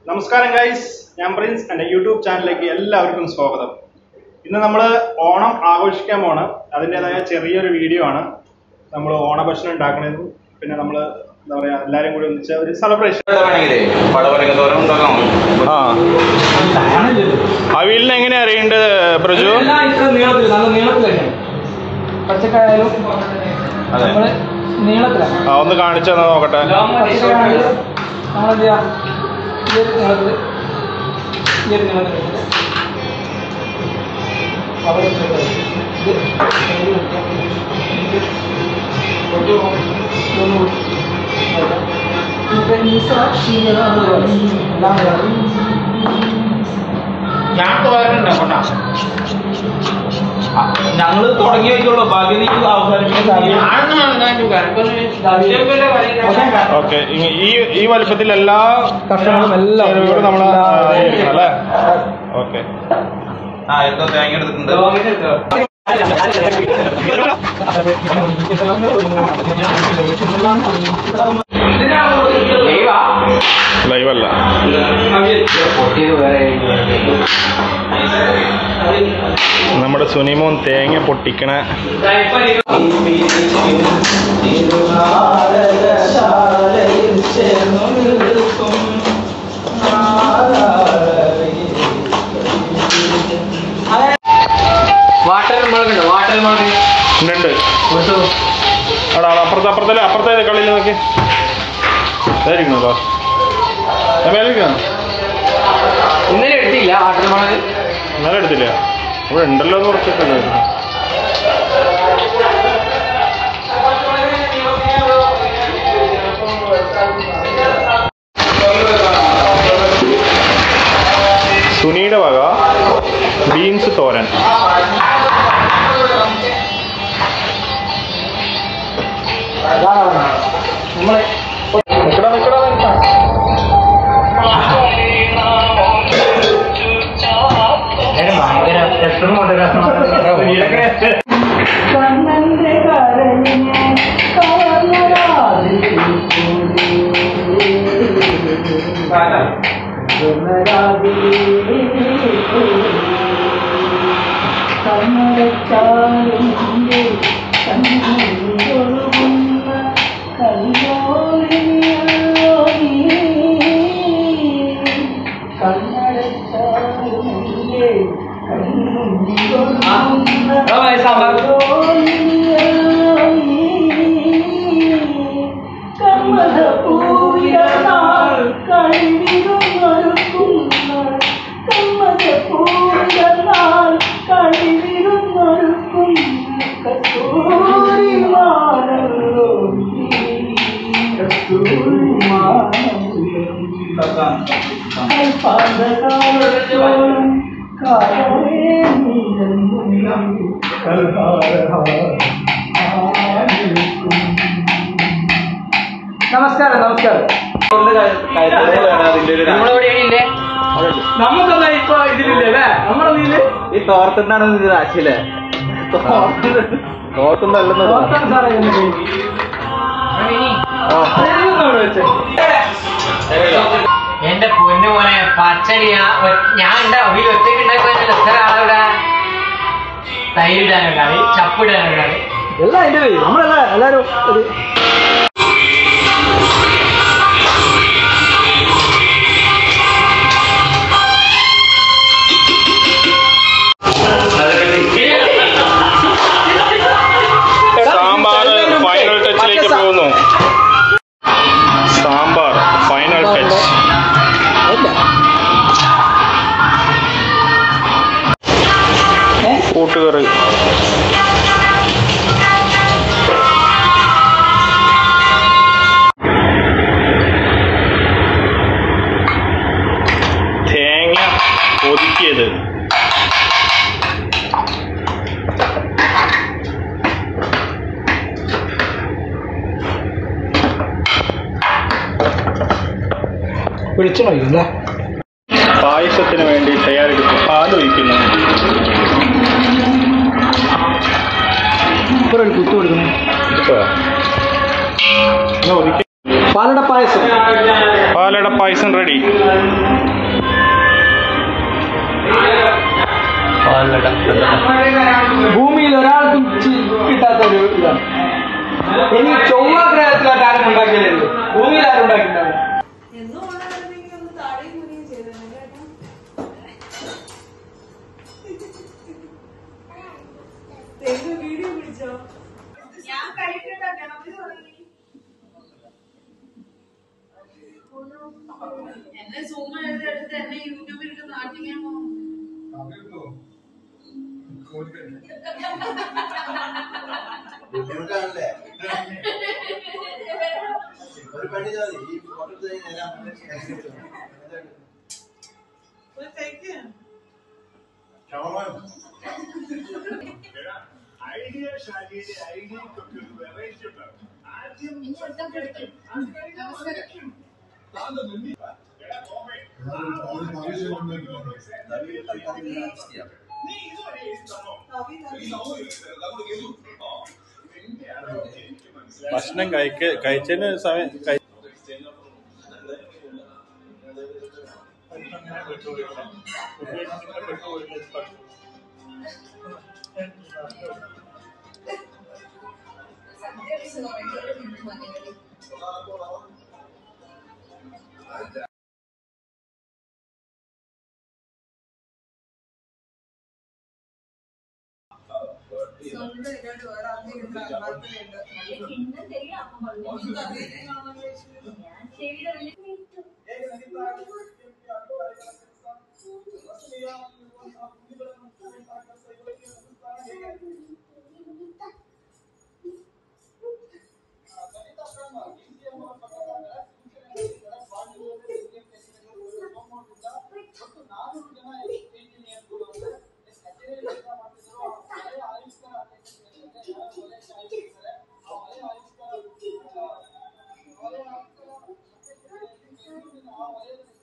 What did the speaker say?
നമസ്കാരം ഗൈസ് ഞാൻ പ്രിൻസ് എൻ്റെ യൂട്യൂബ് ചാനലിലേക്ക് എല്ലാവർക്കും സ്വാഗതം ഇന്ന് നമ്മൾ ഓണം ആഘോഷിക്കാൻ പോണ് അതിൻ്റെതായ ചെറിയൊരു വീഡിയോ ആണ് നമ്മൾ ഓണഭക്ഷണം ഉണ്ടാക്കണതും പിന്നെ നമ്മൾ എന്താ പറയാ എല്ലാവരും കൂടി ഒന്നിച്ച ഒരു സെലിബ്രേഷൻ വേണമെങ്കിലേ പടവലങ്ങത്തോരം ഉണ്ടാക്കാം ആ അവിയലിന് എങ്ങനെയാ അറിയേണ്ടത് പ്രജു എല്ലാം ഇത്ര നീളത്തിൽ നല്ല നീളത്തിലാണ് പച്ചക്കായാലും അതെ. നമ്മള് നീളത്തിലാണ് ആ ഒന്ന് കാണിച്ചു തന്നെ നോക്കട്ടെ പച്ചക്കായാലും നമ്മളെന്ത് ചെയ്യാ ഈ ഒരു നീളത്തിൽ ഈ ഒരു നീളത്തിൽ വെച്ചിട്ട് അവിടെ വെച്ചിട്ട് ഇത് കയ്യിൽ വെക്കുക. ഇത് ഒരു ഇതൊന്ന് വെക്കുക. ഇത് മിശ്ര ശീലമാണ് എല്ലാം കൂടെ. ഞാൻ തോരനുണ്ടാക്കണ്ട ഞങ്ങള് തുടങ്ങി വെക്കുള്ളൂ ബാക്കി നീ ഓക്കെ ഈ ഈ വലിപ്പത്തിൽ എല്ലാ കഷ്ണങ്ങളും എല്ലാം ചേരുവകളും നമ്മൾ അല്ലേ ഓക്കെ ആ എന്തോ തേങ്ങ എടുത്തിട്ടുണ്ട് ലൈവ് അല്ല നമ്മുടെ സുനിമോൻ തേങ്ങ പൊട്ടിക്കണ വാട്ടർ മുളകുണ്ട് വാട്ടർ മുളക് ഉണ്ട് അവിടെ അവിടെ അപ്പുറത്തെ അപ്പുറത്തല്ലേ അപ്പുറത്തെ കളിയിൽ നോക്കി ഇതായിരിക്കണോ കേട്ടോ മേലിരിക്കണോ ഇന്നലെ എടുത്തില്ല വാട്ടർ മുളക് ഇന്നലെ എടുത്തില്ല ഇവിടെ ഉണ്ടല്ലോ എന്ന് കുറച്ചിട്ടുണ്ട് സുനിയുടെ വക ബീൻസ് തോരൻ നമ്മള് നിക്കടാ നിക്കടാ നിക്കടാ ഭയങ്കര രസം സാമ്പാർ നമസ്കാരം നമസ്കാരം അതിന്റെ ഒരു നമുക്കൊന്നും ഇപ്പൊ ഇതിലില്ലേ അല്ലേ നമ്മുടെ ഇതില് ഈ തോർത്തിട്ടാണ് ഇത് ആശയില്ലേ തോർത്തുണ്ടല്ലെന്ന് നോക്കാം സാറേ ഇതിന്റെ പേര്. അതെല്ലാം അവിടെ വെച്ചേ. എന്റെ പൊന്നു മോനെ പച്ചടി ഞാൻ ഒ- ഞാൻ ഉണ്ടാവും ഈ ഒറ്റയ്ക്ക് ഉണ്ടാക്കുവാൻ എത്ര ആളുടെ തൈരിടാനുണ്ടാവും ചപ്പിടാനുണ്ടാവും എല്ലാം അതിന്റെ പേര് നമ്മളെല്ലാം എല്ലാരും ഒരു സാമ്പാർ ഫൈനൽ ടച്ചിലേക്ക് പോകുന്നു സാമ്പാർ ഫൈനൽ ടച്ച് കൂട്ടുകറി തേങ്ങ ഒതുക്കിയത് വെളിച്ചം കഴിക്കും അല്ലേ പായസത്തിന് വേണ്ടി തയ്യാറെടുപ്പ് പാലൊഴിക്കുന്നു ഇപ്പൊ ഒരു കുത്തു കൊടുക്കണം ഇപ്പൊ എന്നാ ഒതുക്കി പാലട പായസം പാലട പായസം റെഡി ഭൂമിയിൽ ഒരാൾക്കും ചി- കിട്ടാത്ത ഒരു ഇതാണ് ഇനി ചൊവ്വ ഗ്രഹത്തിലായിട്ട് ആരും ഉണ്ടാക്കിയില്ലല്ലോ ഭൂമിയിൽ ആരും ഉണ്ടാക്കിയിട്ടുണ്ടാവില്ല എന്നും ഓണായിരുന്നെങ്കിൽ ഒന്ന് താഴെയും മുറിയും ചെയ്തേനെ കേട്ടോ തെങ്ങ് വീഡിയോ പിടിച്ചോ ഞാൻ കഴിക്കണ്ട ഗണപതി തുടങ്ങി എന്നെ സൂമ എടുത്ത് എന്നെ യൂട്യൂബിൽ ഇട്ട് നാട്ടിക്കാൻ പോകും ബുദ്ധിമുട്ടാണല്ലേ ഒരു പണി ചെയ്താൽ മതി. ഈ ഫോട്ടോ എടുത്ത് കഴിഞ്ഞാൽ ഞാൻ ക്ഷമമാണ്. ഐഡിയ ഷാജിയുടെ ഐഡിയക്കൊക്കെ ഒരു വെറൈറ്റി ഉണ്ടാവും ആദ്യം തവി തൽക്കാലം ഞാൻ adjust ചെയ്യാം. ഭക്ഷണം കഴിക്ക കഴിച്ചതിന് സമയം കഴി- സ്വന്തം ഇല്ലാണ്ട് വേറെ ആർക്കെങ്കിലും താല്പര്യമുണ്ടോ? Thank you.